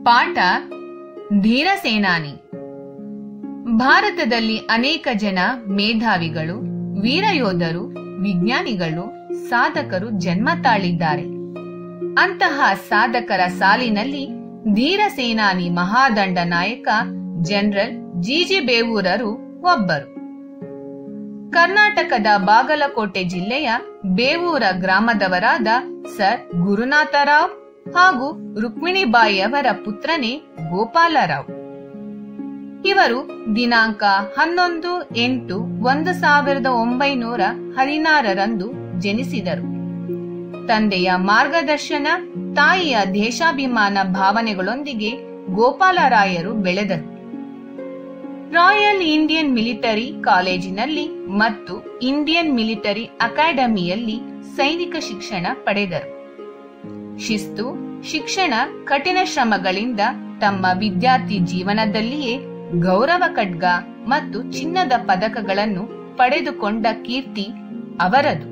ಪಾಠ ಧೀರ ಸೇನಾನಿ ಭಾರತದಲ್ಲಿ ಅನೇಕ ಜನ ಮೇಧಾವಿಗಳು ವೀರಯೋಧರು ವಿಜ್ಞಾನಿಗಳು ಸಾಧಕರು ಜನ್ಮ ತಾಳಿದ್ದಾರೆ ಅಂತಹ ಸಾಧಕರ ಸಾಲಿನಲ್ಲಿ ಧೀರ ಸೇನಾನಿ ಮಹಾದಂಡ ನಾಯಕ ಜನರಲ್ ಜಿಜಿ ಬೇವೂರರು ಒಬ್ಬರು ಕರ್ನಾಟಕದ ಬಾಗಲಕೋಟೆ ಜಿಲ್ಲೆಯ ಬೇವೂರ ಗ್ರಾಮದವರಾದ ಸರ್ ಗುರುನಾಥರಾವ್ ಹಾಗೂ ರುಕ್ಮಿಣಿಬಾಯಿಯವರ ಪುತ್ರನೇ ಗೋಪಾಲರಾವ್ ಇವರು ದಿನಾಂಕ ಹನ್ನೊಂದು ಎಂಟು ಒಂದು ಸಾವಿರದ ಒಂಬೈನೂರ ಹದಿನಾರರಂದು ಜನಿಸಿದರು ತಂದೆಯ ಮಾರ್ಗದರ್ಶನ ತಾಯಿಯ ದೇಶಾಭಿಮಾನ ಭಾವನೆಗಳೊಂದಿಗೆ ಗೋಪಾಲರಾಯರು ಬೆಳೆದರು ರಾಯಲ್ ಇಂಡಿಯನ್ ಮಿಲಿಟರಿ ಕಾಲೇಜಿನಲ್ಲಿ ಮತ್ತು ಇಂಡಿಯನ್ ಮಿಲಿಟರಿ ಅಕಾಡೆಮಿಯಲ್ಲಿ ಸೈನಿಕ ಶಿಕ್ಷಣ ಪಡೆದರು ಶಿಸ್ತು ಶಿಕ್ಷಣ ಕಠಿಣ ಶ್ರಮಗಳಿಂದ ತಮ್ಮ ವಿದ್ಯಾರ್ಥಿ ಜೀವನದಲ್ಲಿಯೇ ಗೌರವ ಖಡ್ಗ ಮತ್ತು ಚಿನ್ನದ ಪದಕಗಳನ್ನು ಪಡೆದುಕೊಂಡ ಕೀರ್ತಿ ಅವರದು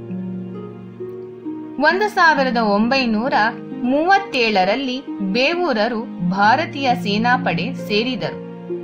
ಒಂದು ಸಾವಿರದ ಒಂಬೈನೂರ ಮೂವತ್ತೇಳರಲ್ಲಿ ಬೇವೂರರು ಭಾರತೀಯ ಸೇನಾಪಡೆ ಸೇರಿದರು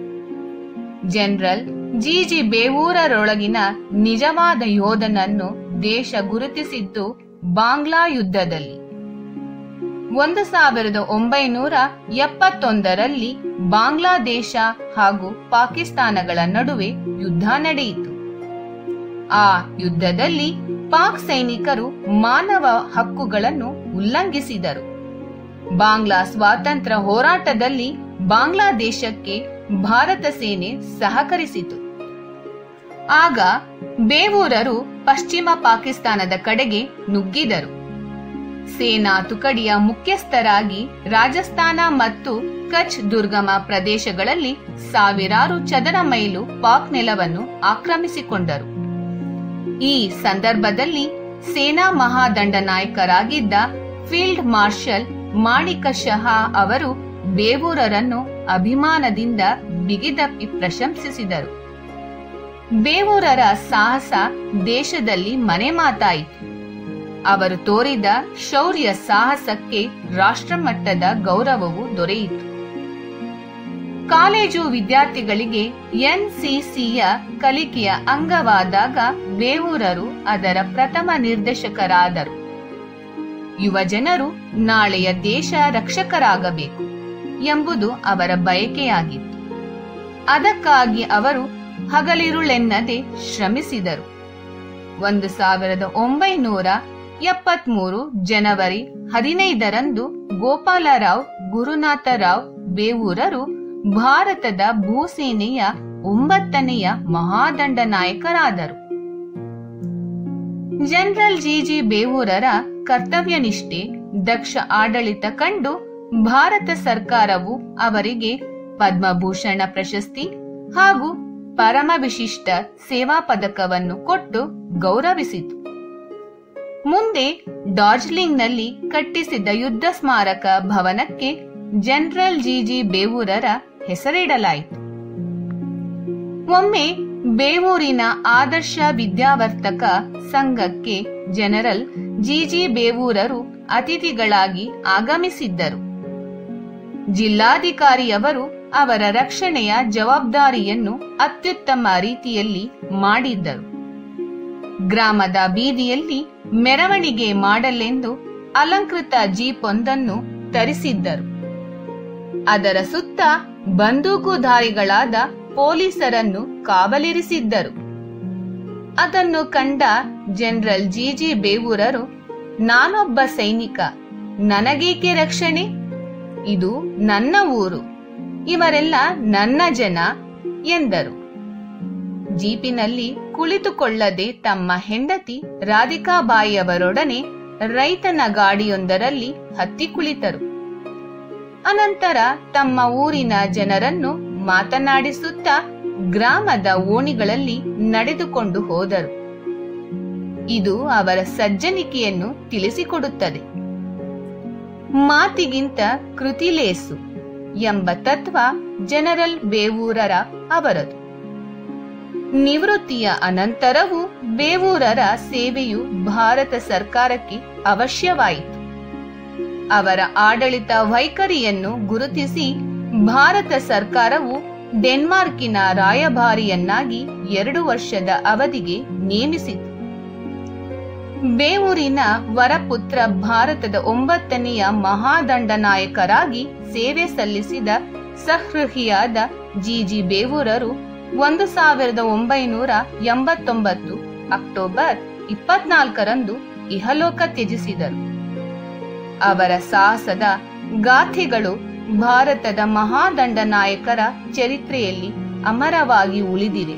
ಜನರಲ್ ಜಿಜಿ ಬೇವೂರರೊಳಗಿನ ನಿಜವಾದ ಯೋಧನನ್ನು ದೇಶ ಗುರುತಿಸಿದ್ದು ಬಾಂಗ್ಲಾ ಯುದ್ಧದಲ್ಲಿ ಒಂದು ಸಾವಿರದ ಒಂಬೈನೂರ ಎಪ್ಪತ್ತೊಂದರಲ್ಲಿ ಬಾಂಗ್ಲಾದೇಶ ಹಾಗೂ ಪಾಕಿಸ್ತಾನಗಳ ನಡುವೆ ಯುದ್ಧ ನಡೆಯಿತು ಆ ಯುದ್ಧದಲ್ಲಿ ಪಾಕ್ ಸೈನಿಕರು ಮಾನವ ಹಕ್ಕುಗಳನ್ನು ಉಲ್ಲಂಘಿಸಿದರು ಬಾಂಗ್ಲಾ ಸ್ವಾತಂತ್ರ್ಯ ಹೋರಾಟದಲ್ಲಿ ಬಾಂಗ್ಲಾದೇಶಕ್ಕೆ ಭಾರತ ಸೇನೆ ಸಹಕರಿಸಿತು ಆಗ ಬೇವೂರರು ಪಶ್ಚಿಮ ಪಾಕಿಸ್ತಾನದ ಕಡೆಗೆ ನುಗ್ಗಿದರು ಸೇನಾ ತುಕಡಿಯ ಮುಖ್ಯಸ್ಥರಾಗಿ ರಾಜಸ್ಥಾನ ಮತ್ತು ಕಚ್ ದುರ್ಗಮ ಪ್ರದೇಶಗಳಲ್ಲಿ ಸಾವಿರಾರು ಚದರ ಮೈಲು ಪಾಕ್ ನೆಲವನ್ನು ಆಕ್ರಮಿಸಿಕೊಂಡರು ಈ ಸಂದರ್ಭದಲ್ಲಿ ಸೇನಾ ಮಹಾದಂಡ ನಾಯಕರಾಗಿದ್ದ ಫೀಲ್ಡ್ ಮಾರ್ಷಲ್ ಮಾಣಿಕ ಶಹಾ ಅವರು ಬೇವೂರರನ್ನು ಅಭಿಮಾನದಿಂದ ಬಿಗಿದಪ್ಪಿ ಪ್ರಶಂಸಿಸಿದರು ಬೇವೂರರ ಸಾಹಸ ದೇಶದಲ್ಲಿ ಮನೆ ಮಾತಾಯಿತು ಅವರು ತೋರಿದ ಶೌರ್ಯ ಸಾಹಸಕ್ಕೆ ರಾಷ್ಟ್ರಮಟ್ಟದ ಗೌರವವು ದೊರೆಯಿತು ಕಾಲೇಜು ವಿದ್ಯಾರ್ಥಿಗಳಿಗೆ ಎನ್ಸಿಸಿಯ ಕಲಿಕೆಯ ಅಂಗವಾದಾಗ ಬೇವೂರರು ಅದರ ಪ್ರಥಮ ನಿರ್ದೇಶಕರಾದರು ಯುವ ಜನರು ನಾಳೆಯ ದೇಶ ರಕ್ಷಕರಾಗಬೇಕು ಎಂಬುದು ಅವರ ಬಯಕೆಯಾಗಿತ್ತು ಅದಕ್ಕಾಗಿ ಅವರು ಹಗಲಿರುಳೆನ್ನದೆ ಶ್ರಮಿಸಿದರು ಒಂದು ಸಾವಿರದ ಒಂಬೈನೂರ ಎಪ್ಪತ್ಮೂರು ಜನವರಿ ಹದಿನೈದರಂದು ಗೋಪಾಲರಾವ್ ಗುರುನಾಥರಾವ್ ಬೇವೂರರು ಭಾರತದ ಭೂಸೇನೆಯ ಒಂಬತ್ತನೆಯ ಮಹಾದಂಡ ನಾಯಕರಾದರು ಜನರಲ್ ಜಿಜಿ ಬೇವೂರರ ಕರ್ತವ್ಯನಿಷ್ಠೆ ದಕ್ಷ ಆಡಳಿತ ಕಂಡು ಭಾರತ ಸರ್ಕಾರವು ಅವರಿಗೆ ಪದ್ಮಭೂಷಣ ಪ್ರಶಸ್ತಿ ಹಾಗೂ ಪರಮ ವಿಶಿಷ್ಟ ಸೇವಾ ಪದಕವನ್ನು ಕೊಟ್ಟು ಗೌರವಿಸಿತು ಮುಂದೆ ಡಾರ್ಜಿಲಿಂಗ್ನಲ್ಲಿ ಕಟ್ಟಿಸಿದ ಯುದ್ಧ ಸ್ಮಾರಕ ಭವನಕ್ಕೆ ಜನರಲ್ ಜಿಜಿ ಬೇವೂರರ ಹೆಸರಿಡಲಾಯಿತು ಒಮ್ಮೆ ಬೇವೂರಿನ ಆದರ್ಶ ವಿದ್ಯಾವರ್ತಕ ಸಂಘಕ್ಕೆ ಜನರಲ್ ಜಿಜಿ ಬೇವೂರರು ಅತಿಥಿಗಳಾಗಿ ಆಗಮಿಸಿದ್ದರು ಜಿಲ್ಲಾಧಿಕಾರಿಯವರು ಅವರ ರಕ್ಷಣೆಯ ಜವಾಬ್ದಾರಿಯನ್ನು ಅತ್ಯುತ್ತಮ ರೀತಿಯಲ್ಲಿ ಮಾಡಿದ್ದರು ಗ್ರಾಮದ ಬೀದಿಯಲ್ಲಿ ಮೆರವಣಿಗೆ ಮಾಡಲೆಂದು ಅಲಂಕೃತ ಜೀಪ್ ಒಂದನ್ನು ತರಿಸಿದ್ದರು ಅದರ ಸುತ್ತ ಬಂದೂಕುಧಾರಿಗಳಾದ ಪೊಲೀಸರನ್ನು ಕಾವಲಿರಿಸಿದ್ದರು ಅದನ್ನು ಕಂಡ ಜನರಲ್ ಜಿಜಿ ಬೇವೂರರು ನಾನೊಬ್ಬ ಸೈನಿಕ ನನಗೇಕೆ ರಕ್ಷಣೆ ಇದು ನನ್ನ ಊರು ಇವರೆಲ್ಲ ನನ್ನ ಜನ ಎಂದರು ಜೀಪಿನಲ್ಲಿ ಕುಳಿತುಕೊಳ್ಳದೆ ತಮ್ಮ ಹೆಂಡತಿ ರಾಧಿಕಾಬಾಯಿಯವರೊಡನೆ ರೈತನ ಗಾಡಿಯೊಂದರಲ್ಲಿ ಹತ್ತಿ ಕುಳಿತರು ಅನಂತರ ತಮ್ಮ ಊರಿನ ಜನರನ್ನು ಮಾತನಾಡಿಸುತ್ತಾ ಗ್ರಾಮದ ಓಣಿಗಳಲ್ಲಿ ನಡೆದುಕೊಂಡು ಹೋದರು ಇದು ಅವರ ಸಜ್ಜನಿಕೆಯನ್ನು ತಿಳಿಸಿಕೊಡುತ್ತದೆ ಮಾತಿಗಿಂತ ಕೃತಿಲೇಸು ಎಂಬ ತತ್ವ ಜನರಲ್ ಬೇವೂರರ ಅವರದು ನಿವೃತ್ತಿಯ ಅನಂತರವೂ ಬೇವೂರರ ಸೇವೆಯು ಭಾರತ ಸರ್ಕಾರಕ್ಕೆ ಅವಶ್ಯವಾಯಿತು ಅವರ ಆಡಳಿತ ವೈಖರಿಯನ್ನು ಗುರುತಿಸಿ ಭಾರತ ಸರ್ಕಾರವು ಡೆನ್ಮಾರ್ಕಿನ ರಾಯಭಾರಿಯನ್ನಾಗಿ ಎರಡು ವರ್ಷದ ಅವಧಿಗೆ ನೇಮಿಸಿತು ಬೇವೂರಿನ ವರಪುತ್ರ ಭಾರತದ ಒಂಬತ್ತನೆಯ ಮಹಾದಂಡನಾಯಕರಾಗಿ ಸೇವೆ ಸಲ್ಲಿಸಿದ ಸಹೃಹಿಯಾದ ಜಿಜಿ ಬೇವೂರರು ಒಂದು ಸಾವಿರದ ಒಂಬೈನೂರ ಎಂಬತ್ತೊಂಬತ್ತು ಅಕ್ಟೋಬರ್ ಇಪ್ಪತ್ನಾಲ್ಕರಂದು ಇಹಲೋಕ ತ್ಯಜಿಸಿದರು ಅವರ ಸಾಹಸದ ಗಾಥೆಗಳು ಭಾರತದ ಮಹಾದಂಡನಾಯಕರ ಚರಿತ್ರೆಯಲ್ಲಿ ಅಮರವಾಗಿ ಉಳಿದಿವೆ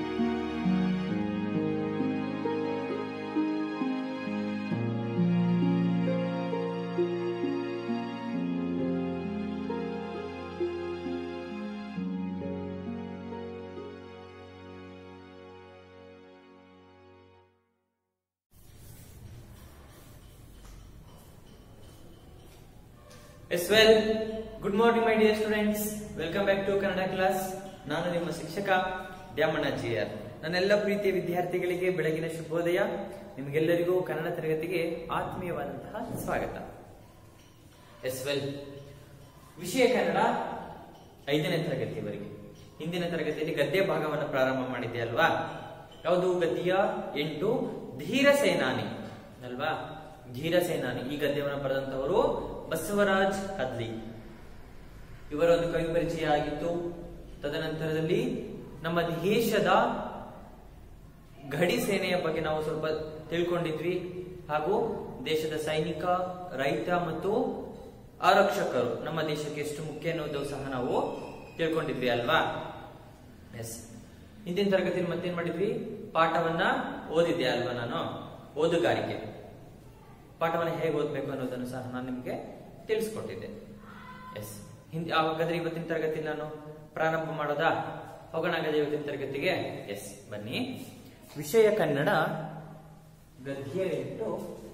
yes well good morning my dear students welcome back to Kannada class ನಾನು ನಿಮ್ಮ ಶಿಕ್ಷಕ ದ್ಯಾಮಣ್ಣ ಜಿ ಆರ್ ನನ್ನೆಲ್ಲ ಪ್ರೀತಿಯ ವಿದ್ಯಾರ್ಥಿಗಳಿಗೆ ಬೆಳಗಿನ ಶುಭೋದಯ ನಿಮಗೆಲ್ಲರಿಗೂ ಕನ್ನಡ ತರಗತಿಗೆ ಆತ್ಮೀಯವಾದಂತಹ ಸ್ವಾಗತ ಎಸ್ ವೆಲ್ ವಿಷಯ ಕನ್ನಡ ಐದನೇ ತರಗತಿಯವರೆಗೆ ಹಿಂದಿನ ತರಗತಿಯಲ್ಲಿ ಗದ್ಯ ಭಾಗವನ್ನು ಪ್ರಾರಂಭ ಮಾಡಿದ್ದೆ ಅಲ್ವಾ ಯಾವುದು ಗದ್ಯ ಎಂಟು ಧೀರ ಸೇನಾನಿ ಅಲ್ವಾ ಧೀರ ಸೇನಾನಿ ಈ ಗದ್ಯವನ್ನು ಬರೆದಂತವರು ಬಸವರಾಜ್ ಕದ್ಲಿ ಇವರ ಒಂದು ಕವಿ ಪರಿಚಯ ಆಗಿತ್ತು ತದನಂತರದಲ್ಲಿ ನಮ್ಮ ದೇಶದ ಗಡಿ ಸೇನೆಯ ಬಗ್ಗೆ ನಾವು ಸ್ವಲ್ಪ ತಿಳ್ಕೊಂಡಿದ್ವಿ ಹಾಗೂ ದೇಶದ ಸೈನಿಕ ರೈತ ಮತ್ತು ಆರಕ್ಷಕರು ನಮ್ಮ ದೇಶಕ್ಕೆ ಎಷ್ಟು ಮುಖ್ಯ ಅನ್ನೋದು ಸಹ ನಾವು ತಿಳ್ಕೊಂಡಿದ್ವಿ ಅಲ್ವಾ ಎಸ್ ಹಿಂದಿನ ತರಗತಿಯಲ್ಲಿ ಮತ್ತೇನ್ ಮಾಡಿದ್ವಿ ಪಾಠವನ್ನ ಓದಿದ್ದೆ ಅಲ್ವಾ ನಾನು ಓದುಗಾರಿಕೆ ಪಾಠವನ್ನು ಹೇಗೆ ಓದಬೇಕು ಅನ್ನೋದನ್ನು ಸಹ ನಾನು ನಿಮಗೆ ತಿಳಿಸ್ಕೊಟ್ಟಿದ್ದೆ ಎಸ್ ಹಿಂದೆ ಹಾಗಾದ್ರೆ ಇವತ್ತಿನ ತರಗತಿ ನಾನು ಪ್ರಾರಂಭ ಮಾಡೋದಾ ಹೋಗೋಣ ಹಾಗಾದ್ರೆ ಇವತ್ತಿನ ತರಗತಿಗೆ ಎಸ್ ಬನ್ನಿ ವಿಷಯ ಕನ್ನಡ ಗದ್ಯ ಎಂಟು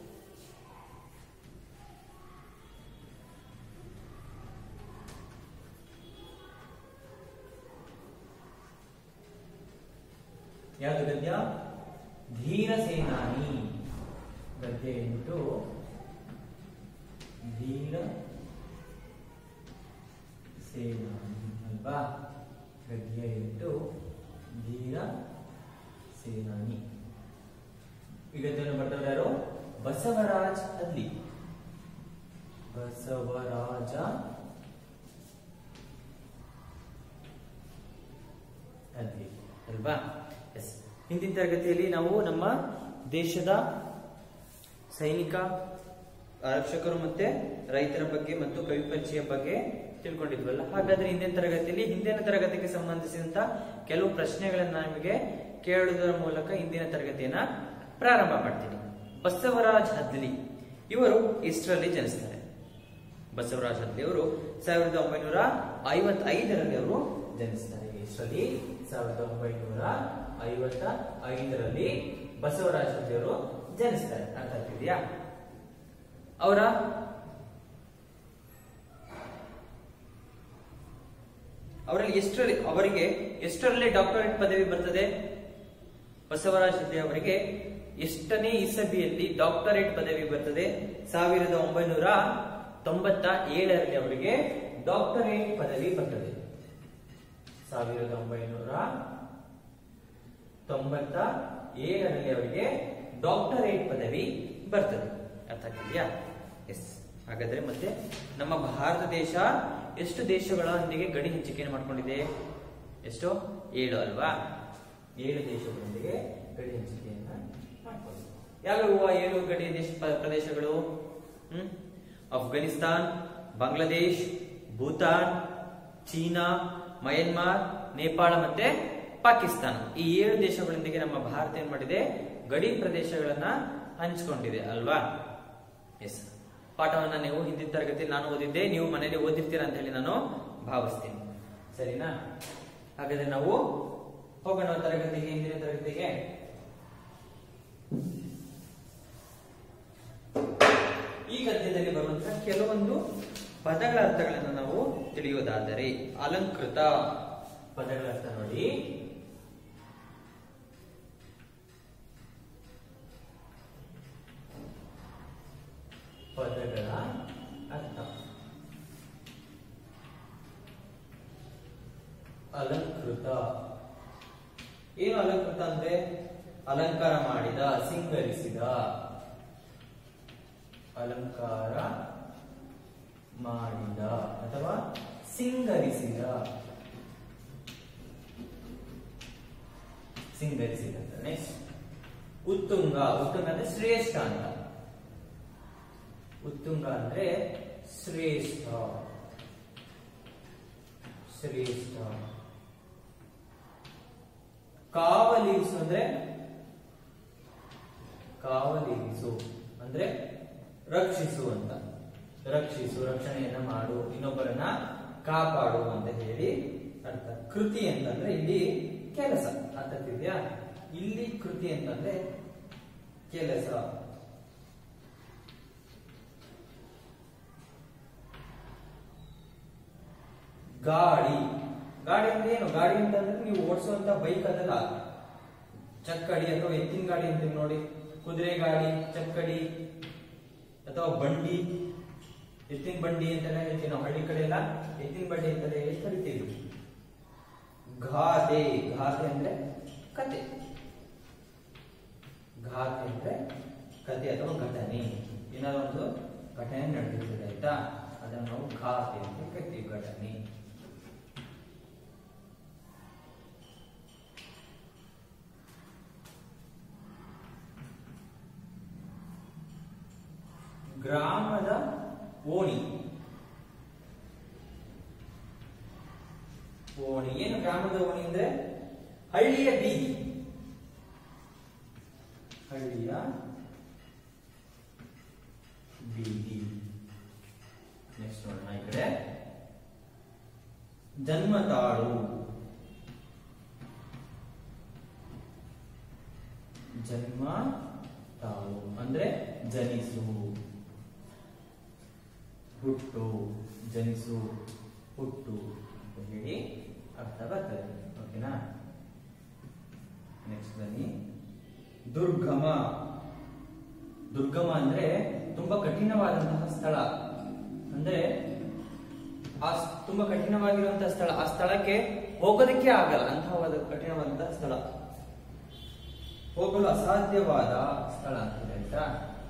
ಯಾವುದು ಗದ್ಯ ಧೀರ ಸೇನಾನಿ ಗದ್ಯ ಎಂಟು ಧೀರ ಸೇನಾನಿ ಅಲ್ವಾ ಗದ್ಯ ಎಂಟು ಧೀರ ಸೇನಾನಿ ಈ ಗದ್ಯವನ್ನು ಬರ್ತವ್ರು ಯಾರು ಬಸವರಾಜ್ ಅಲ್ಲಿ ಬಸವರಾಜ ಅಲ್ಲಿ ಅಲ್ವಾ ಎಸ್ ಹಿಂದಿನ ತರಗತಿಯಲ್ಲಿ ನಾವು ನಮ್ಮ ದೇಶದ ಸೈನಿಕ ಆರಕ್ಷಕರು ಮತ್ತೆ ರೈತರ ಬಗ್ಗೆ ಮತ್ತು ಕವಿ ಪರಿಚಯ ಬಗ್ಗೆ ತಿಳ್ಕೊಂಡಿದ್ವಲ್ಲ ಹಾಗಾದ್ರೆ ಹಿಂದಿನ ತರಗತಿಯಲ್ಲಿ ಹಿಂದಿನ ತರಗತಿಗೆ ಸಂಬಂಧಿಸಿದಂತ ಕೆಲವು ಪ್ರಶ್ನೆಗಳನ್ನ ನಿಮಗೆ ಕೇಳುವುದರ ಮೂಲಕ ಹಿಂದಿನ ತರಗತಿಯನ್ನ ಪ್ರಾರಂಭ ಮಾಡ್ತೀನಿ ಬಸವರಾಜ್ ಹದ್ಲಿ ಇವರು ಎಷ್ಟರಲ್ಲಿ ಜನಿಸ್ತಾರೆ ಬಸವರಾಜ್ ಹದ್ಲಿ ಅವರು ಸಾವಿರದ ಒಂಬೈನೂರ ಐವತ್ತೈದರಲ್ಲಿ ಅವರು ಜನಿಸ್ತಾರೆ ಎಷ್ಟರಲ್ಲಿ ಸಾವಿರದ ಒಂಬೈನೂರ ಐವತ್ತ ಐದರಲ್ಲಿ ಬಸವರಾಜ ಅವರು ಜನಿಸ್ತಾರೆ ಅರ್ಥ ಆಗ್ತಿದ್ಯಾ ಅವರ ಅವರಲ್ಲಿ ಎಷ್ಟರಲ್ಲಿ ಅವರಿಗೆ ಎಷ್ಟರಲ್ಲಿ ಡಾಕ್ಟರೇಟ್ ಪದವಿ ಬರ್ತದೆ ಬಸವರಾಜ ಅವರಿಗೆ ಎಷ್ಟನೇ ಇಸಬಿಯಲ್ಲಿ ಡಾಕ್ಟರೇಟ್ ಪದವಿ ಬರ್ತದೆ ಸಾವಿರದ ಒಂಬೈನೂರ ತೊಂಬತ್ತ ಏಳರಲ್ಲಿ ಅವರಿಗೆ ಡಾಕ್ಟರೇಟ್ ಪದವಿ ಬರ್ತದೆ ಸಾವಿರದ ಒಂಬೈನೂರ ತೊಂಬತ್ತ ಏಳರಲ್ಲಿ ಅವರಿಗೆ ಡಾಕ್ಟರೇಟ್ ಪದವಿ ಬರ್ತದೆ ಅರ್ಥ ಆಗ್ತಿದ್ಯಾ ಎಸ್ ಹಾಗಾದ್ರೆ ಮತ್ತೆ ನಮ್ಮ ಭಾರತ ದೇಶ ಎಷ್ಟು ದೇಶಗಳೊಂದಿಗೆ ಗಡಿ ಹಂಚಿಕೆಯನ್ನು ಮಾಡ್ಕೊಂಡಿದೆ ಎಷ್ಟು ಏಳು ಅಲ್ವಾ ಏಳು ದೇಶಗಳೊಂದಿಗೆ ಗಡಿ ಹಂಚಿಕೆಯನ್ನ ಮಾಡ್ಕೊಂಡಿದೆ ಯಾವ್ಯಾವ ಆ ಏಳು ಗಡಿ ದೇಶ ಪ- ಪ್ರದೇಶಗಳು ಹ್ಮ್ ಅಫ್ಘಾನಿಸ್ತಾನ್ ಬಾಂಗ್ಲಾದೇಶ್ ಭೂತಾನ್ ಚೀನಾ ಮಯನ್ಮಾರ್ ನೇಪಾಳ ಮತ್ತೆ ಪಾಕಿಸ್ತಾನ ಈ ಏಳು ದೇಶಗಳೊಂದಿಗೆ ನಮ್ಮ ಭಾರತ ಏನ್ ಮಾಡಿದೆ ಗಡಿ ಪ್ರದೇಶಗಳನ್ನ ಹಂಚಿಕೊಂಡಿದೆ ಅಲ್ವಾ ಎಸ್ ಪಾಠವನ್ನ ನೀವು ಹಿಂದಿನ ತರಗತಿ ನಾನು ಓದಿದ್ದೆ ನೀವು ಮನೆಯಲ್ಲಿ ಓದಿರ್ತೀರಾ ಅಂತ ಹೇಳಿ ನಾನು ಭಾವಿಸ್ತೀನಿ ಸರಿನಾ ಹಾಗಾದ್ರೆ ನಾವು ಹೋಗೋಣ ತರಗತಿಗೆ ಹಿಂದಿನ ತರಗತಿಗೆ ಈ ಗದ್ಯದಲ್ಲಿ ಬರುವಂತಹ ಕೆಲವೊಂದು ಪದಗಳ ಅರ್ಥಗಳನ್ನು ನಾವು ತಿಳಿಯುವುದಾದರೆ ಅಲಂಕೃತ ಪದಗಳ ಅರ್ಥ ನೋಡಿ ಪದಗಳ ಅರ್ಥ ಅಲಂಕೃತ ಏನು ಅಲಂಕೃತ ಅಂದ್ರೆ ಅಲಂಕಾರ ಮಾಡಿದ ಸಿಂಗರಿಸಿದ ಅಲಂಕಾರ ಮಾಡಿದ ಅಥವಾ ಸಿಂಗರಿಸಿದ ಸಿಂಗರಿಸಿದ ಅಂತ ನೆಕ್ಸ್ಟ್ ಉತ್ತುಂಗ ಉತ್ತುಂಗ ಅಂದ್ರೆ ಶ್ರೇಷ್ಠ ಅಂತ ಉತ್ತುಂಗ ಅಂದ್ರೆ ಶ್ರೇಷ್ಠ ಶ್ರೇಷ್ಠ ಕಾವಲಿರಿಸು ಅಂದ್ರೆ ಕಾವಲಿರಿಸು ಅಂದ್ರೆ ರಕ್ಷಿಸು ಅಂತ ರಕ್ಷಿಸು ರಕ್ಷಣೆಯನ್ನ ಮಾಡು ಇನ್ನೊಬ್ಬರನ್ನ ಕಾಪಾಡು ಅಂತ ಹೇಳಿ ಅರ್ಥ ಕೃತಿ ಅಂತಂದ್ರೆ ಇಲ್ಲಿ ಕೆಲಸ ಅರ್ಥ ಆಗ್ತಿದ್ಯಾ ಇಲ್ಲಿ ಕೃತಿ ಅಂತಂದ್ರೆ ಕೆಲಸ ಗಾಡಿ ಗಾಡಿ ಅಂದ್ರೆ ಏನು ಗಾಡಿ ಅಂತಂದ್ರೆ ನೀವು ಓಡಿಸುವಂತ ಬೈಕ್ ಅದಲ್ಲ ಚಕ್ಕಡಿ ಅಥವಾ ಎತ್ತಿನ ಗಾಡಿ ಅಂತೀವಿ ನೋಡಿ ಕುದುರೆ ಗಾಡಿ ಚಕ್ಕಡಿ ಅಥವಾ ಬಂಡಿ ಎತ್ತಿನ ಬಂಡಿ ಅಂತೆಲ್ಲ ಹೇಳ್ತೀವಿ ನಾವು ಹಳ್ಳಿ ಕಡೆ ಎಲ್ಲ ಎತ್ತಿನ ಬಂಡಿ ಅಂತೆಲ್ಲ ಹೇಳಿ ಕರಿತೀವಿ ಗಾದೆ ಗಾದೆ ಅಂದ್ರೆ ಕತೆ ಘಾತೆ ಅಂದ್ರೆ ಕತೆ ಅಥವಾ ಘಟನೆ ಏನಾದ್ರು ಒಂದು ಘಟನೆ ನಡೆದಿರ್ತದೆ ಆಯ್ತಾ ಅದನ್ನು ನಾವು ಘಾತೆ ಅಂತ ಕರಿತೀವಿ ಘಟನೆ ಗ್ರಾಮದ ಓಣಿ ಓಣಿ ಏನು ಗ್ರಾಮದ ಓಣಿ ಅಂದ್ರೆ ಹಳ್ಳಿಯ ಬೀದಿ ಹಳ್ಳಿಯ ಬೀದಿ ನೆಕ್ಸ್ಟ್ ನೋಡೋಣ ಈ ಕಡೆ ಜನ್ಮತಾಳು ಜನ್ಮ ತಾಳು ಅಂದ್ರೆ ಜನಿಸು ಹುಟ್ಟು ಜನಿಸು ಹುಟ್ಟು ಅಂತ ಹೇಳಿ ಅರ್ಥ ಬರ್ತದೆ ಓಕೆನಾ ನೆಕ್ಸ್ಟ್ ಬನ್ನಿ ದುರ್ಗಮ ದುರ್ಗಮ ಅಂದ್ರೆ ತುಂಬಾ ಕಠಿಣವಾದಂತಹ ಸ್ಥಳ ಅಂದ್ರೆ ಆ ಸ್- ತುಂಬಾ ಕಠಿಣವಾಗಿರುವಂತಹ ಸ್ಥಳ ಆ ಸ್ಥಳಕ್ಕೆ ಹೋಗೋದಕ್ಕೆ ಆಗಲ್ಲ ಅಂತಹ ಕಠಿಣವಾದಂತಹ ಸ್ಥಳ ಹೋಗಲು ಅಸಾಧ್ಯವಾದ ಸ್ಥಳ ಅಂತ ಆಯ್ತಾ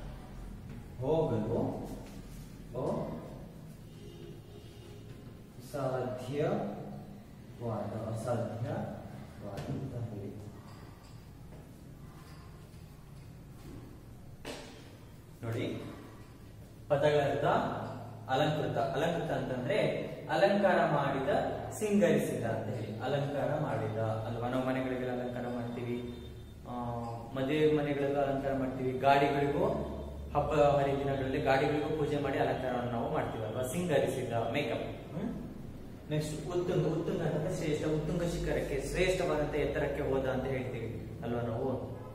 ಹೋಗಲು ಓ- ಸಾಧ್ಯವಾದ ಅಸಾಧ್ಯವಾದ ಅಂತ ಹೇಳಿ ನೋಡಿ ಪದಗಳ ಅರ್ಥ ಅಲಂಕೃತ ಅಲಂಕೃತ ಅಂತಂದ್ರೆ ಅಲಂಕಾರ ಮಾಡಿದ ಸಿಂಗರಿಸಿದ ಅಂತ ಹೇಳಿ ಅಲಂಕಾರ ಮಾಡಿದ ಅಲ್ವಾ ನಾವು ಮನೆಗಳಿಗೆಲ್ಲ ಅಲಂಕಾರ ಮಾಡ್ತೀವಿ ಆ, ಮದುವೆ ಮನೆಗಳಿಗೂ ಅಲಂಕಾರ ಮಾಡ್ತೀವಿ ಗಾಡಿಗಳಿಗೂ ಹಬ್ಬ ಹರಿದಿನಗಳಲ್ಲಿ ಗಾಡಿಗಳಿಗೂ ಪೂಜೆ ಮಾಡಿ ಅಲಂಕಾರವನ್ನು ನಾವು ಮಾಡ್ತೀವಿ ಅಲ್ವಾ ಸಿಂಗರಿಸಿದ ಮೇಕಪ್ ನೆಕ್ಸ್ಟ್ ಉತ್ತುಂಗ ಉತ್ತುಂಗ ಅಂತಂದ್ರೆ ಶ್ರೇಷ್ಠ ಉತ್ತುಂಗ ಶಿಖರಕ್ಕೆ ಶ್ರೇಷ್ಠವಾದಂತ ಎತ್ತರಕ್ಕೆ ಹೋದ ಅಂತ ಹೇಳ್ತೀವಿ ಅಲ್ವಾ ನಾವು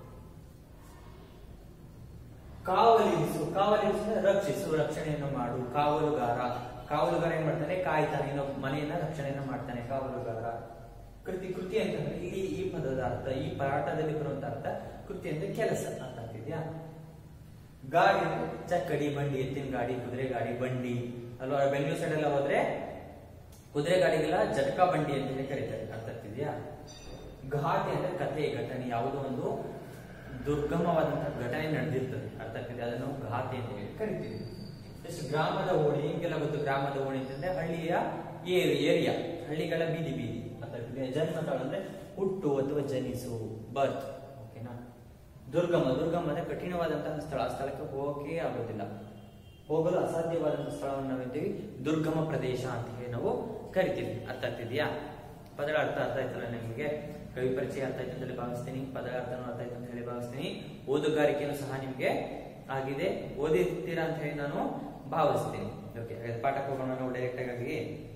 ಕಾವಲಿರಿಸು ಕಾವಲಿರಿಸು ಅಂದ್ರೆ ರಕ್ಷಿಸು ರಕ್ಷಣೆಯನ್ನು ಮಾಡು ಕಾವಲುಗಾರ ಕಾವಲುಗಾರ ಏನ್ ಮಾಡ್ತಾನೆ ಕಾಯ್ತಾನೆ ಇನ್ನೊಬ್ಬ ಮನೆಯನ್ನ ರಕ್ಷಣೆಯನ್ನ ಮಾಡ್ತಾನೆ ಕಾವಲುಗಾರ ಕೃತಿ ಕೃತಿ ಅಂತಂದ್ರೆ ಇಲ್ಲಿ ಈ ಪದದ ಅರ್ಥ ಈ ಪಾಠದಲ್ಲಿ ಬರುವಂತ ಅರ್ಥ ಕೃತಿ ಅಂದ್ರೆ ಕೆಲಸ ಅರ್ಥ ಆಗ್ತಿದ್ಯಾ ಗಾಡಿ ಅಂದ್ರೆ ಚಕ್ಕಡಿ ಬಂಡಿ ಎತ್ತಿನ ಗಾಡಿ ಕುದುರೆ ಗಾಡಿ ಬಂಡಿ ಅಲ್ವಾ ಬೆಂಗಳೂರು ಸೈಡ್ ಎಲ್ಲ ಹೋದ್ರೆ ಕುದುರೆ ಗಾಡಿಗೆಲ್ಲ ಜಟಕಾ ಬಂಡಿ ಅಂತ ಹೇಳಿ ಕರೀತಾರೆ ಅರ್ಥ ಆಗ್ತಿದ್ಯಾ ಘಾಟಿ ಅಂದ್ರೆ ಕಥೆ ಘಟನೆ ಯಾವುದೋ ಒಂದು ದುರ್ಗಮವಾದಂತಹ ಘಟನೆ ನಡೆದಿರ್ತದೆ ಅರ್ಥ ಆಗ್ತಿದೆ ಅದನ್ನು ನಾವು ಘಾತಿ ಅಂತ ಹೇಳಿ ಕರಿತೀವಿ ಎಷ್ಟು ಗ್ರಾಮದ ಓಣಿ ಹಿಂಗೆಲ್ಲ ಗೊತ್ತು ಗ್ರಾಮದ ಓಣಿ ಅಂತಂದ್ರೆ ಹಳ್ಳಿಯ ಏರಿ ಏರಿಯಾ ಹಳ್ಳಿಗಳ ಬೀದಿ ಬೀದಿ ಅರ್ಥ ಆಗ್ತಿದೆ ಜನ್ಮತಾಳು ಅಂದ್ರೆ ಹುಟ್ಟು ಅಥವಾ ಜನಿಸು ಬರ್ತ್ ಓಕೆನಾ ದುರ್ಗಮ ದುರ್ಗಮ ಅಂದ್ರೆ ಕಠಿಣವಾದಂತಹ ಸ್ಥಳ ಆ ಸ್ಥಳಕ್ಕೆ ಹೋಗಕ್ಕೆ ಆಗೋದಿಲ್ಲ ಹೋಗಲು ಅಸಾಧ್ಯವಾದಂತಹ ಸ್ಥಳವನ್ನು ನಾವೇಂತೀವಿ ದುರ್ಗಮ ಪ್ರದೇಶ ಅಂತ ಹೇಳಿ ನಾವು ಕರಿತೀವಿ ಅರ್ಥ ಆಗ್ತಿದ್ಯಾ ಪದಗಳ ಅರ್ಥ ಅರ್ಥ ಆಯ್ತಲ್ಲ ನಿಮಗೆ ಕವಿ ಪರಿಚಯ ಅರ್ಥ ಆಯ್ತು ಅಂತ ಹೇಳಿ ಭಾವಿಸ್ತೀನಿ ಪದಗಳ ಅರ್ಥನೂ ಅರ್ಥ ಆಯ್ತು ಅಂತ ಹೇಳಿ ಭಾವಿಸ್ತೀನಿ ಓದುಗಾರಿಕೆನೂ ಸಹ ನಿಮಗೆ ಆಗಿದೆ ಓದಿರ್ತೀರಾ ಅಂತ ಹೇಳಿ ನಾನು ಭಾವಿಸ್ತೀನಿ ಓಕೆ ಹಾಗಾದ್ರೆ ಪಾಠಕ್ಕೆ ಹೋಗೋಣ ನಾವು ಡೈರೆಕ್ಟ್ ಆಗಿ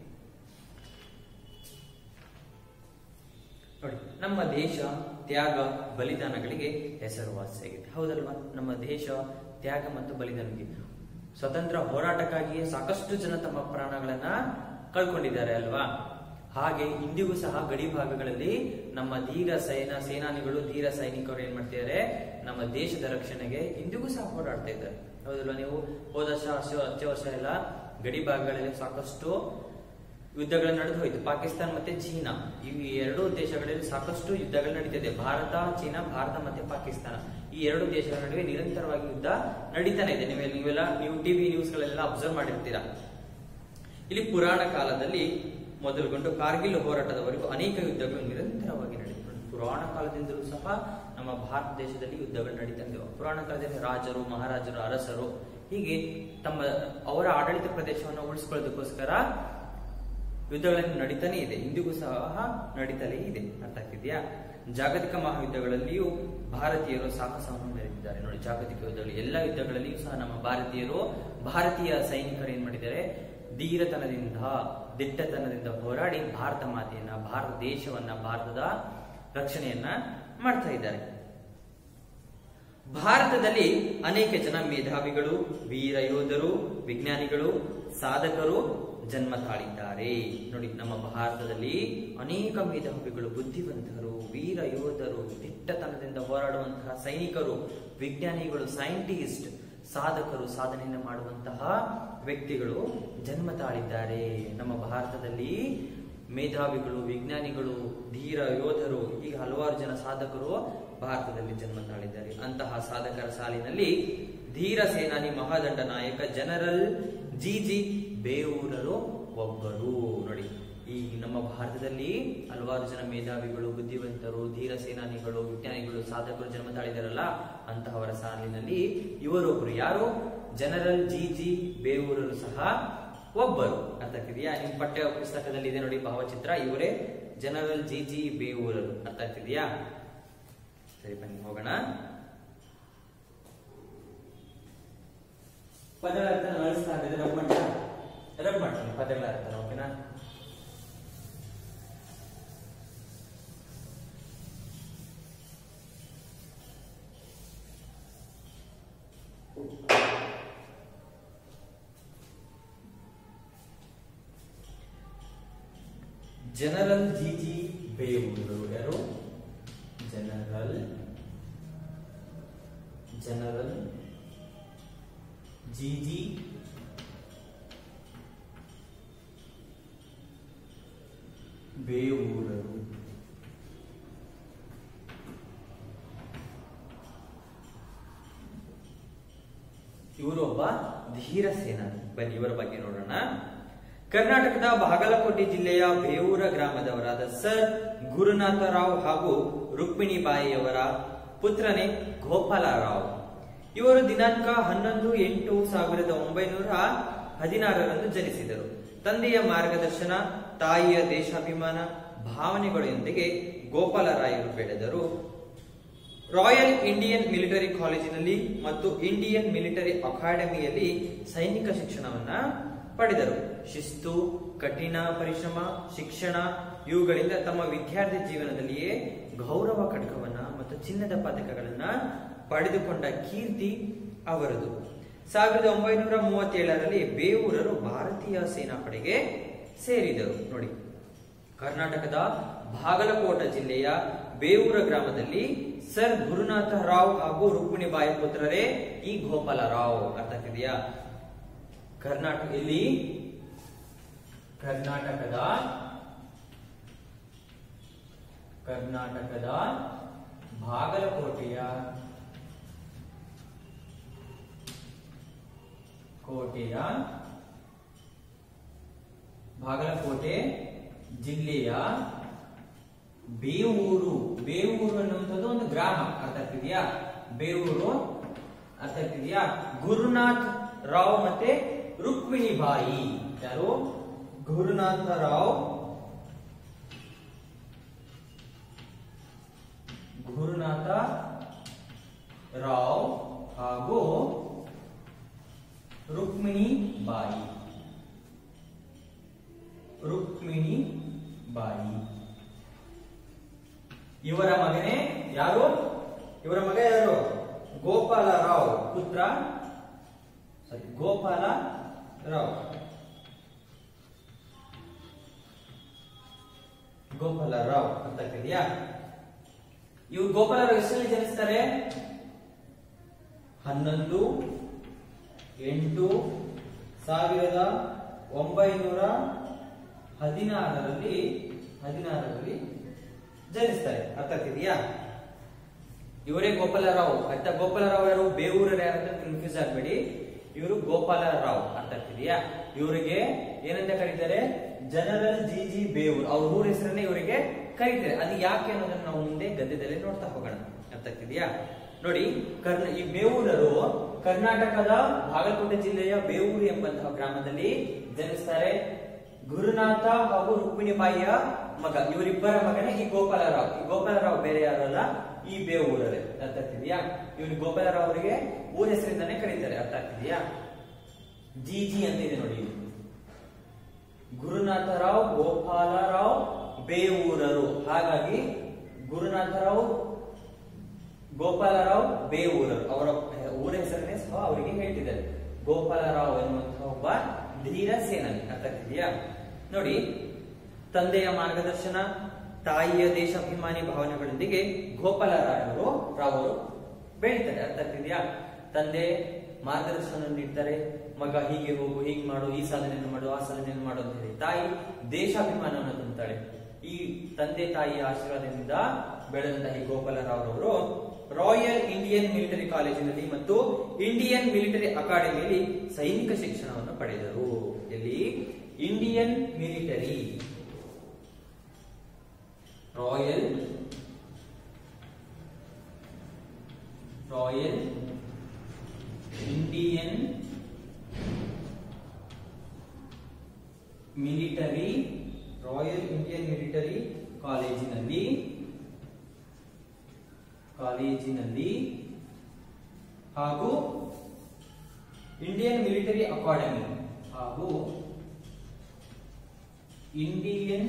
ನೋಡಿ ನಮ್ಮ ದೇಶ ತ್ಯಾಗ ಬಲಿದಾನಗಳಿಗೆ ಹೆಸರುವಾಸಿಯಾಗಿದೆ ಹೌದಲ್ವಾ ನಮ್ಮ ದೇಶ ತ್ಯಾಗ ಮತ್ತು ಬಲಿದಾನಕ್ಕೆ ಸ್ವತಂತ್ರ ಹೋರಾಟಕ್ಕಾಗಿಯೇ ಸಾಕಷ್ಟು ಜನ ತಮ್ಮ ಪ್ರಾಣಗಳನ್ನ ಕಳ್ಕೊಂಡಿದ್ದಾರೆ ಅಲ್ವಾ ಹಾಗೆ ಇಂದಿಗೂ ಸಹ ಗಡಿ ಭಾಗಗಳಲ್ಲಿ ನಮ್ಮ ಧೀರ ಸೇನಾ ಸೇನಾನಿಗಳು ಧೀರ ಸೈನಿಕರು ಏನ್ ಮಾಡ್ತಿದ್ದಾರೆ ನಮ್ಮ ದೇಶದ ರಕ್ಷಣೆಗೆ ಇಂದಿಗೂ ಸಹ ಹೋರಾಡ್ತಾ ಇದ್ದಾರೆ ಹೌದಲ್ವಾ ನೀವು ಹೋದ ವರ್ಷ ಹಚ್ಚ ಹಚ್ಚ ವರ್ಷ ಎಲ್ಲ ಗಡಿ ಭಾಗಗಳಲ್ಲಿ ಸಾಕಷ್ಟು ಯುದ್ಧಗಳು ನಡೆದು ಹೋಯ್ತು ಪಾಕಿಸ್ತಾನ ಮತ್ತೆ ಚೀನಾ ಈ ಎರಡು ದೇಶಗಳಲ್ಲಿ ಸಾಕಷ್ಟು ಯುದ್ಧಗಳು ನಡೀತಿದೆ ಭಾರತ ಚೀನಾ ಭಾರತ ಮತ್ತೆ ಪಾಕಿಸ್ತಾನ ಈ ಎರಡು ದೇಶಗಳ ನಡುವೆ ನಿರಂತರವಾಗಿ ಯುದ್ಧ ನಡೀತಾನೆ ಇದೆ ನೀವೆಲ್ಲ ನೀವೆಲ್ಲ ನೀವು ಟಿವಿ ನ್ಯೂಸ್ ಗಳೆಲ್ಲ ಅಬ್ಸರ್ವ್ ಮಾಡಿರ್ತೀರಾ ಇಲ್ಲಿ ಪುರಾಣ ಕಾಲದಲ್ಲಿ ಮೊದಲುಗೊಂಡು ಕಾರ್ಗಿಲ್ ಹೋರಾಟದವರೆಗೂ ಅನೇಕ ಯುದ್ಧಗಳು ನಿರಂತರವಾಗಿ ನಡೆದಿವೆ ಪುರಾಣ ಕಾಲದಿಂದಲೂ ಸಹ ನಮ್ಮ ಭಾರತ ದೇಶದಲ್ಲಿ ಯುದ್ಧಗಳು ನಡೀತಾ ಇದ್ದವು ಪುರಾಣ ಕಾಲದಲ್ಲಿ ರಾಜರು ಮಹಾರಾಜರು ಅರಸರು ಹೀಗೆ ತಮ್ಮ ಅವರ ಆಡಳಿತ ಪ್ರದೇಶವನ್ನು ಉಳಿಸ್ಕೊಳ್ಳೋದಕ್ಕೋಸ್ಕರ ಯುದ್ಧಗಳನ್ನು ನಡೀತಾನೆ ಇದೆ ಇಂದಿಗೂ ಸಹ ನಡೀತಲೇ ಇದೆ ಅರ್ಥ ಆಗ್ತಿದ್ಯಾ ಜಾಗತಿಕ ಮಹಾಯುದ್ಧಗಳಲ್ಲಿಯೂ ಭಾರತೀಯರು ಸಾಹಸವನ್ನು ಮೆರೆದಿದ್ದಾರೆ ನೋಡಿ ಜಾಗತಿಕ ಯುದ್ಧಗಳು ಎಲ್ಲ ಯುದ್ಧಗಳಲ್ಲಿಯೂ ಸಹ ನಮ್ಮ ಭಾರತೀಯರು ಭಾರತೀಯ ಸೈನಿಕರು ಏನ್ ಮಾಡಿದ್ದಾರೆ ಧೀರತನದಿಂದ ದಿಟ್ಟತನದಿಂದ ಹೋರಾಡಿ ಭಾರತ ಮಾತೆಯನ್ನ ಭಾರತ ದೇಶವನ್ನ ಭಾರತದ ರಕ್ಷಣೆಯನ್ನ ಮಾಡ್ತಾ ಇದ್ದಾರೆ ಭಾರತದಲ್ಲಿ ಅನೇಕ ಜನ ಮೇಧಾವಿಗಳು ವೀರ ಯೋಧರು ವಿಜ್ಞಾನಿಗಳು ಸಾಧಕರು ಜನ್ಮ ತಾಳಿದ್ದಾರೆ ನೋಡಿ ನಮ್ಮ ಭಾರತದಲ್ಲಿ ಅನೇಕ ಮೇಧಾವಿಗಳು ಬುದ್ಧಿವಂತರು ವೀರ ಯೋಧರು ದಿಟ್ಟತನದಿಂದ ಹೋರಾಡುವಂತಹ ಸೈನಿಕರು ವಿಜ್ಞಾನಿಗಳು ಸೈಂಟಿಸ್ಟ್ ಸಾಧಕರು ಸಾಧನೆಯನ್ನು ಮಾಡುವಂತಹ ವ್ಯಕ್ತಿಗಳು ಜನ್ಮ ತಾಳಿದ್ದಾರೆ ನಮ್ಮ ಭಾರತದಲ್ಲಿ ಮೇಧಾವಿಗಳು ವಿಜ್ಞಾನಿಗಳು ಧೀರ ಯೋಧರು ಹೀಗೆ ಹಲವಾರು ಜನ ಸಾಧಕರು ಭಾರತದಲ್ಲಿ ಜನ್ಮ ತಾಳಿದ್ದಾರೆ ಅಂತಹ ಸಾಧಕರ ಸಾಲಿನಲ್ಲಿ ಧೀರ ಸೇನಾನಿ ಮಹಾದಂಡ ನಾಯಕ ಜನರಲ್ ಜಿ ಜಿ ಬೇವೂರರು ಒಬ್ಬರು ನೋಡಿ ಈ ನಮ್ಮ ಭಾರತದಲ್ಲಿ ಹಲವಾರು ಜನ ಮೇಧಾವಿಗಳು ಬುದ್ಧಿವಂತರು ಧೀರ ಸೇನಾನಿಗಳು ವಿಜ್ಞಾನಿಗಳು ಸಾಧಕರು ಜನ್ಮ ತಾಳಿದಾರಲ್ಲ ಅಂತಹವರ ಸಾಲಿನಲ್ಲಿ ಇವರೊಬ್ರು ಯಾರು ಜನರಲ್ ಜಿ ಜಿ ಬೇವೂರರು ಸಹ ಒಬ್ಬರು ಅರ್ಥ ಆಗ್ತಿದೆಯಾ ನಿಮ್ ಪಠ್ಯ ಪುಸ್ತಕದಲ್ಲಿ ಇದೆ ನೋಡಿ ಭಾವಚಿತ್ರ ಇವರೇ ಜನರಲ್ ಜಿ ಜಿ ಬೇವೂರರು ಅರ್ಥ ಆಗ್ತಿದೆಯಾ ಸರಿ ಬನ್ನಿ ಹೋಗೋಣ ಪದಗಳ ಅರ್ಥ ಅಳಿಸ್ತಾ ಇದ್ದೆ ರಬ್ ಮಾಡ್ತಾ ರಬ್ ಮಾಡ್ತೀನಿ ಪದಗಳ ಅರ್ಥ ಓಕೆನಾ ಜನರಲ್ ಜಿ ಜಿ ಬೇವೂರು ಯಾರು ಜನರಲ್ ಜನರಲ್ ಜಿ ಜಿ ಬೇವೂರರು ಇವರು ಒಬ್ಬ ಧೀರ ಸೇನಾನಿ ಬನ್ನಿ ಇವರ ಬಗ್ಗೆ ನೋಡೋಣ ಕರ್ನಾಟಕದ ಬಾಗಲಕೋಟೆ ಜಿಲ್ಲೆಯ ಬೇವೂರ ಗ್ರಾಮದವರಾದ ಸರ್ ಗುರುನಾಥರಾವ್ ಹಾಗೂ ರುಕ್ಮಿಣಿಬಾಯಿಯವರ ಪುತ್ರನೇ ಗೋಪಾಲರಾವ್ ಇವರು ದಿನಾಂಕ ಹನ್ನೊಂದು ಎಂಟು ಸಾವಿರದ ಒಂಬೈನೂರ ಹದಿನಾರರಂದು ಜನಿಸಿದರು ತಂದೆಯ ಮಾರ್ಗದರ್ಶನ ತಾಯಿಯ ದೇಶಾಭಿಮಾನ ಭಾವನೆಗಳೊಂದಿಗೆ ಗೋಪಾಲರಾಯರು ಬೆಳೆದರು ರಾಯಲ್ ಇಂಡಿಯನ್ ಮಿಲಿಟರಿ ಕಾಲೇಜಿನಲ್ಲಿ ಮತ್ತು ಇಂಡಿಯನ್ ಮಿಲಿಟರಿ ಅಕಾಡೆಮಿಯಲ್ಲಿ ಸೈನಿಕ ಶಿಕ್ಷಣವನ್ನ ಪಡೆದರು ಶಿಸ್ತು ಕಠಿಣ ಪರಿಶ್ರಮ ಶಿಕ್ಷಣ ಇವುಗಳಿಂದ ತಮ್ಮ ವಿದ್ಯಾರ್ಥಿ ಜೀವನದಲ್ಲಿಯೇ ಗೌರವ ಖಡ್ಗವನ್ನ ಮತ್ತು ಚಿನ್ನದ ಪದಕಗಳನ್ನ ಪಡೆದುಕೊಂಡ ಕೀರ್ತಿ ಅವರದು ಸಾವಿರದ ಒಂಬೈನೂರ ಮೂವತ್ತೇಳರಲ್ಲಿ ಬೇವೂರರು ಭಾರತೀಯ ಸೇನಾಪಡೆಗೆ ಸೇರಿದರು ನೋಡಿ ಕರ್ನಾಟಕದ ಬಾಗಲಕೋಟ ಜಿಲ್ಲೆಯ ಬೇವೂರ ಗ್ರಾಮದಲ್ಲಿ ಸರ್ ಗುರುನಾಥ ರಾವ್ ಹಾಗೂ ರುಕ್ಮಿಣಿಬಾಯಿ ಪುತ್ರರೇ ಈ ಗೋಪಾಲ ರಾವ್ ಅರ್ಥ ಆಗ್ತಿದೆಯಾ ಕರ್ನಾಟಕ ಇಲ್ಲಿ ಕರ್ನಾಟಕದ ಕರ್ನಾಟಕದ ಬಾಗಲಕೋಟೆಯ ಕೋಟೆಯ ಬಾಗಲಕೋಟೆ ಜಿಲ್ಲೆಯ ಬೇವೂರು ಬೇವೂರು ಅನ್ನುವಂಥದ್ದು ಒಂದು ಗ್ರಾಮ ಅರ್ಥ ಆಗ್ತಿದೆಯಾ ಬೇವೂರು ಅರ್ಥ ಆಗ್ತಿದೆಯಾ ಗುರುನಾಥ್ ರಾವ್ ಮತ್ತೆ ರುಕ್ಮಿಣಿಬಾಯಿ ಯಾರು ಗುರುನಾಥ ರಾವ್ ಗುರುನಾಥ ರಾವ್ ಹಾಗೂ ರುಕ್ಮಿಣಿ ಬಾಯಿ ರುಕ್ಮಿಣಿ ಬಾಯಿ ಇವರ ಮಗನೇ ಯಾರು ಇವರ ಮಗ ಯಾರು ಗೋಪಾಲ ರಾವ್ ಪುತ್ರ ಸಾರಿ ಗೋಪಾಲ ರಾವ್ ಗೋಪಾಲ ರಾವ್ ಅಂತ ಇದೆಯಾ ಇವ್ರು ಗೋಪಾಲ ರಾವ್ ಎಷ್ಟರಲ್ಲಿ ಜನಿಸ್ತಾರೆ ಹನ್ನೊಂದು ಎಂಟು ಸಾವಿರದ ಒಂಬೈನೂರ ಹದಿನಾರರಲ್ಲಿ ಹದಿನಾರರಲ್ಲಿ ಜನಿಸ್ತಾರೆ ಅರ್ಥ ಆಗ್ತಿದೆಯಾ ಇವರೇ ಗೋಪಾಲರಾವ್ ಅರ್ಥ ಗೋಪಾಲರಾವ್ ಯಾರು ಬೇವೂರರು ಯಾರು ಅಂತ ಕನ್ಫ್ಯೂಸ್ ಆಗ್ಬೇಡಿ ಇವರು ಗೋಪಾಲರಾವ್ ಅರ್ಥ ಆಗ್ತಿದೆಯಾ ಇವರಿಗೆ ಏನಂತ ಕರೀತಾರೆ ಜನರಲ್ ಜಿ ಜಿ ಬೇವೂರ್ ಅವ್ರ ಊರ ಹೆಸರನ್ನೇ ಇವರಿಗೆ ಕರೀತಾರೆ ಅದು ಯಾಕೆ ಅನ್ನೋದನ್ನ ನಾವು ಮುಂದೆ ಗದ್ಯದಲ್ಲಿ ನೋಡ್ತಾ ಹೋಗೋಣ ಅರ್ಥ ಆಗ್ತಿದೆಯಾ ನೋಡಿ ಕರ್ನ ಈ ಬೇವೂರರು ಕರ್ನಾಟಕದ ಬಾಗಲಕೋಟೆ ಜಿಲ್ಲೆಯ ಬೇವೂರು ಎಂಬಂತಹ ಗ್ರಾಮದಲ್ಲಿ ಜನಿಸ್ತಾರೆ ಗುರುನಾಥ ಹಾಗೂ ರುಕ್ಮಿಣಿಬಾಯಿಯ ಮಗ ಇವರಿಬ್ಬರ ಮಗನೇ ಈ ಗೋಪಾಲರಾವ್ ಈ ಗೋಪಾಲರಾವ್ ಬೇರೆ ಯಾರಲ್ಲ ಈ ಬೇವೂರರೇ ಅರ್ಥ ಆಗ್ತಿದ್ಯಾ ಇವನು ಗೋಪಾಲರಾವ್ ಅವರಿಗೆ ಊರ ಹೆಸರಿಂದಾನೇ ಕರೀತಾರೆ ಅರ್ಥ ಆಗ್ತಿದ್ಯಾ ಜಿ ಜಿ ಅಂತ ಇದೆ ನೋಡಿ ಇದು. ಗುರುನಾಥರಾವ್ ಗೋಪಾಲರಾವ್ ಬೇವೂರರು ಹಾಗಾಗಿ ಗುರುನಾಥರಾವ್ ಗೋಪಾಲರಾವ್ ಬೇವೂರರು ಅವರ ಊರ ಹೆಸರನ್ನೇ ಸಹ ಅವರಿಗೆ ಹೇಳ್ತಿದ್ದಾರೆ ಗೋಪಾಲರಾವ್ ಎನ್ನುವಂತಹ ಒಬ್ಬ ಧೀರ ಸೇನಾನಿ ಅರ್ಥ ಆಗ್ತಿದೆಯಾ ನೋಡಿ ತಂದೆಯ ಮಾರ್ಗದರ್ಶನ ತಾಯಿಯ ದೇಶಾಭಿಮಾನಿ ಭಾವನೆಗಳೊಂದಿಗೆ ಗೋಪಾಲರಾಯರು ರಾವರು ಬೆಳೀತಾರೆ ಅರ್ಥ ಆಗ್ತಿದೆಯಾ ತಂದೆ ಮಾರ್ಗದರ್ಶನ ನೀಡ್ತಾರೆ ಮಗ ಹೀಗೆ ಹೋಗು ಹೀಗೆ ಮಾಡು ಈ ಸಾಧನೆಯನ್ನು ಮಾಡು ಆ ಸಾಧನೆಯನ್ನು ಮಾಡು ಅಂತ ಹೇಳಿ ತಾಯಿ ದೇಶಾಭಿಮಾನವನ್ನು ತುಂಬುತ್ತಾಳೆ ಈ ತಂದೆ ತಾಯಿಯ ಆಶೀರ್ವಾದದಿಂದ ಬೆಳೆದಂತಹ ಈ ಗೋಪಾಲರಾವ್ ಅವರು ರಾಯಲ್ ಇಂಡಿಯನ್ ಮಿಲಿಟರಿ ಕಾಲೇಜಿನಲ್ಲಿ ಮತ್ತು ಇಂಡಿಯನ್ ಮಿಲಿಟರಿ ಅಕಾಡೆಮಿಯಲ್ಲಿ ಸೈನಿಕ ಶಿಕ್ಷಣವನ್ನು ಪಡೆದರು ಎಲ್ಲಿ Indian military royal royal Indian military royal Indian military ಕಾಲೇಜಿನಲ್ಲಿ ಕಾಲೇಜಿನಲ್ಲಿ ಹಾಗೂ ಇಂಡಿಯನ್ ಮಿಲಿಟರಿ ಅಕಾಡೆಮಿ ಹಾಗೂ ಇಂಡಿಯನ್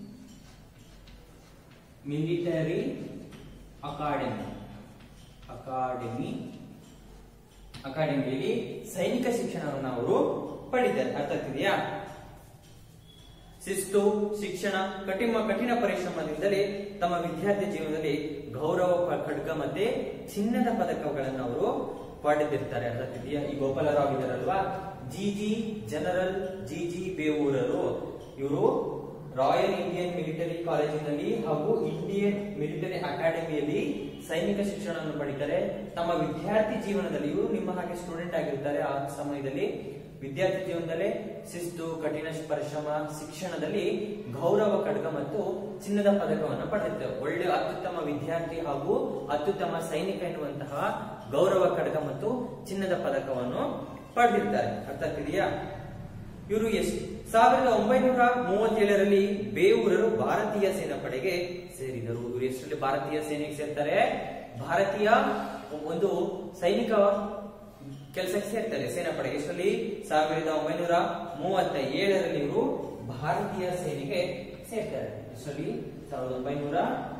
ಮಿಲಿಟರಿ ಅಕಾಡೆಮಿ ಅಕಾಡೆಮಿ ಅಕಾಡೆಮಿಯಲ್ಲಿ ಸೈನಿಕ ಶಿಕ್ಷಣವನ್ನು ಅವರು ಪಡಿತಾರೆ ಅರ್ಥ ಆಗ್ತಿದೆಯಾ ಶಿಸ್ತು ಶಿಕ್ಷಣ ಕಠಿಣ ಕಠಿಣ ಪರಿಶ್ರಮದಿಂದಲೇ ತಮ್ಮ ವಿದ್ಯಾರ್ಥಿ ಜೀವನದಲ್ಲಿ ಗೌರವ ಪ- ಖಡ್ಗ ಮತ್ತೆ ಚಿನ್ನದ ಪದಕಗಳನ್ನು ಅವರು ಪಡೆದಿರ್ತಾರೆ ಅರ್ಥ ಆಗ್ತಿದೆಯಾ ಈ ಗೋಪಾಲರಾವ್ ಇದಾರಲ್ವಾ G G general G G ಬೇವೂರರು ಇವರು ರಾಯಲ್ ಇಂಡಿಯನ್ ಮಿಲಿಟರಿ ಕಾಲೇಜಿನಲ್ಲಿ ಹಾಗೂ ಇಂಡಿಯನ್ ಮಿಲಿಟರಿ ಅಕಾಡೆಮಿಯಲ್ಲಿ ಸೈನಿಕ ಶಿಕ್ಷಣವನ್ನು ಪಡಿತಾರೆ ತಮ್ಮ ವಿದ್ಯಾರ್ಥಿ ಜೀವನದಲ್ಲಿ ಇವರು ನಿಮ್ಮ ಹಾಗೆ ಸ್ಟೂಡೆಂಟ್ ಆಗಿರ್ತಾರೆ ಆ ಸಮಯದಲ್ಲಿ ವಿದ್ಯಾರ್ಥಿ ಜೀವನದಲ್ಲೇ ಶಿಸ್ತು ಕಠಿಣ ಪರಿಶ್ರಮ ಶಿಕ್ಷಣದಲ್ಲಿ ಗೌರವ ಖಡ್ಗ ಮತ್ತು ಚಿನ್ನದ ಪದಕವನ್ನು ಪಡೆದಿರ್ತಾರೆ ಒಳ್ಳೆ ಅತ್ಯುತ್ತಮ ವಿದ್ಯಾರ್ಥಿ ಹಾಗೂ ಅತ್ಯುತ್ತಮ ಸೈನಿಕ ಎನ್ನುವಂತಹ ಗೌರವ ಖಡ್ಗ ಮತ್ತು ಚಿನ್ನದ ಪದಕವನ್ನು ಪಡೆದಿರ್ತಾರೆ ಅರ್ಥ ಆಗ್ತಿದೆಯಾ ಇವರು ಎಷ್ಟು ಸಾವಿರದ ಒಂಬೈನೂರ ಮೂವತ್ತೇಳರಲ್ಲಿ ಬೇವೂರರು ಭಾರತೀಯ ಸೇನಾಪಡೆಗೆ ಸೇರಿದರು ಇವರು ಎಷ್ಟರಲ್ಲಿ ಭಾರತೀಯ ಸೇನೆಗೆ ಸೇರ್ತಾರೆ ಭಾರತೀಯ ಒಂದು ಸೈನಿಕ ಕೆಲಸಕ್ಕೆ ಸೇರ್ತಾರೆ ಸೇನಾಪಡೆಗೆ ಎಷ್ಟರಲ್ಲಿ ಸಾವಿರದ ಒಂಬೈನೂರ ಮೂವತ್ತ ಏಳರಲ್ಲಿ ಇವರು ಭಾರತೀಯ ಸೇನೆಗೆ ಸೇರ್ತಾರೆ ಎಷ್ಟರಲ್ಲಿ ಸಾವಿರದ ಒಂಬೈನೂರ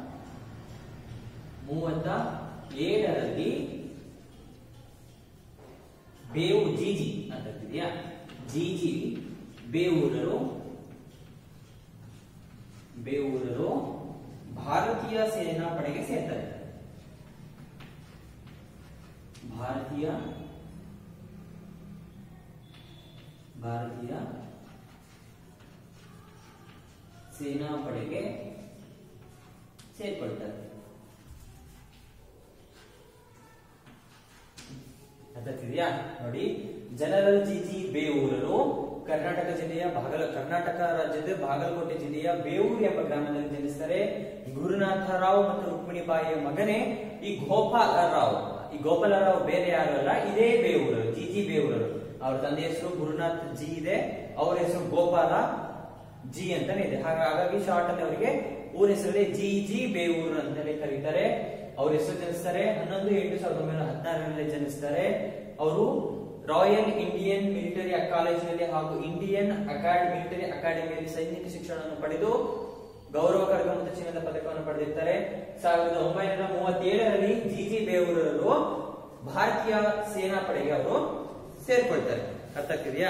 ಮೂವತ್ತ ಏಳರಲ್ಲಿ ಬೇವು ಜಿಜಿ ಅಂತ ಇದೆಯಾ ಜಿಜಿ ಬೇವೂರರು ಬೇವೂರರು ಭಾರತೀಯ ಸೇನಾ ಪಡೆಗೆ ಸೇರ್ತಾರೆ ಭಾರತೀಯ ಭಾರತೀಯ ಸೇನಾ ಪಡೆಗೆ ಸೇರ್ಪಡ್ತಾರೆ ಅರ್ಥಾಗ್ತಿದೆಯಾ ನೋಡಿ ಜನರಲ್ ಜಿ ಜಿ ಬೇವೂರರು ಕರ್ನಾಟಕ ಜಿಲ್ಲೆಯ ಬಾಗಲ ಕರ್ನಾಟಕ ರಾಜ್ಯದ ಬಾಗಲಕೋಟೆ ಜಿಲ್ಲೆಯ ಬೇವೂರು ಎಂಬ ಗ್ರಾಮದಲ್ಲಿ ಜನಿಸ್ತಾರೆ ಗುರುನಾಥರಾವ್ ಮತ್ತು ರುಕ್ಮಿಣಿಬಾಯಿಯ ಮಗನೇ ಈ ಗೋಪಾಲರಾವ್ ಈ ಗೋಪಾಲರಾವ್ ಬೇರೆ ಯಾರು ಅಲ್ಲ ಇದೇ ಬೇವೂರರು ಜಿ ಜಿ ಬೇವೂರರು ಅವ್ರ ತಂದೆ ಹೆಸರು ಗುರುನಾಥ್ ಜಿ ಇದೆ ಅವ್ರ ಹೆಸರು ಗೋಪಾಲ ಜಿ ಅಂತಾನೆ ಇದೆ ಹಾಗ- ಹಾಗಾಗಿ ಶಾರ್ಟ್ ಅಲ್ಲಿ ಅವರಿಗೆ ಊರ ಹೆಸರಲ್ಲಿ ಜಿ ಜಿ ಬೇವೂರು ಅಂತಲೇ ಕರೀತಾರೆ ಅವ್ರ ಹೆಸರು ಜನಿಸ್ತಾರೆ ಹನ್ನೊಂದು ಎಂಟು ಸಾವಿರದ ಒಂಬೈನೂರ ಹದಿನಾರರಲ್ಲಿ ಜನಿಸ್ತಾರೆ ಅವರು ರಾಯಲ್ ಇಂಡಿಯನ್ ಮಿಲಿಟರಿ ಕಾಲೇಜಿನಲ್ಲಿ ಹಾಗೂ ಇಂಡಿಯನ್ ಅಕಾಡ್ ಮಿಲಿಟರಿ ಅಕಾಡೆಮಿಯಲ್ಲಿ ಸೈನಿಕ ಶಿಕ್ಷಣವನ್ನು ಪಡೆದು ಗೌರವ ಖಡ್ಗ ಮತ್ತು ಚಿನ್ನದ ಪದಕವನ್ನು ಪಡೆದಿರ್ತಾರೆ ಸಾವಿರದ ಒಂಬೈನೂರ ಮೂವತ್ತೇಳರಲ್ಲಿ ಜಿ ಜಿ ಬೇವೂರರು ಭಾರತೀಯ ಸೇನಾ ಪಡೆಗೆ ಅವರು ಸೇರ್ಕೊಳ್ತಾರೆ ಅರ್ಥ ಆಗ್ತಿದೆಯಾ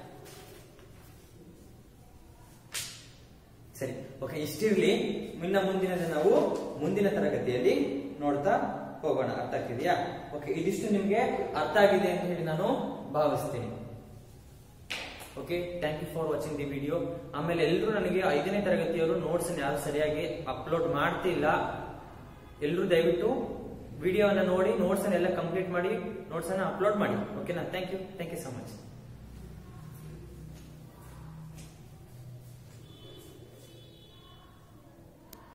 ಸರಿ ಓಕೆ ಇಷ್ಟಿರ್ಲಿ ಇನ್ನ ಮುಂದಿನ ನಾವು ಮುಂದಿನ ತರಗತಿಯಲ್ಲಿ ನೋಡ್ತಾ ಹೋಗೋಣ ಅರ್ಥ ಆಗ್ತಿದೆಯಾ ಓಕೆ ಇದಿಷ್ಟು ನಿಮ್ಗೆ ಅರ್ಥ ಆಗಿದೆ ಅಂತ ಹೇಳಿ ನಾನು ಭಾವಿಸ್ತೀನಿ okay thank you for watching the video ಆಮೇಲೆ ಎಲ್ಲರೂ ನನಗೆ ಐದನೇ ತರಗತಿಯವರು ನೋಟ್ಸ್ ಯಾರು ಸರಿಯಾಗಿ ಅಪ್ಲೋಡ್ ಮಾಡ್ತಿಲ್ಲ ಎಲ್ಲರೂ ದಯವಿಟ್ಟು ವಿಡಿಯೋನ ನೋಡಿ ನೋಟ್ಸ್ ಎಲ್ಲ ಕಂಪ್ಲೀಟ್ ಮಾಡಿ ನೋಟ್ಸ್ ಅನ್ನ ಅಪ್ಲೋಡ್ ಮಾಡಿ ಓಕೆನಾ thank you thank you so much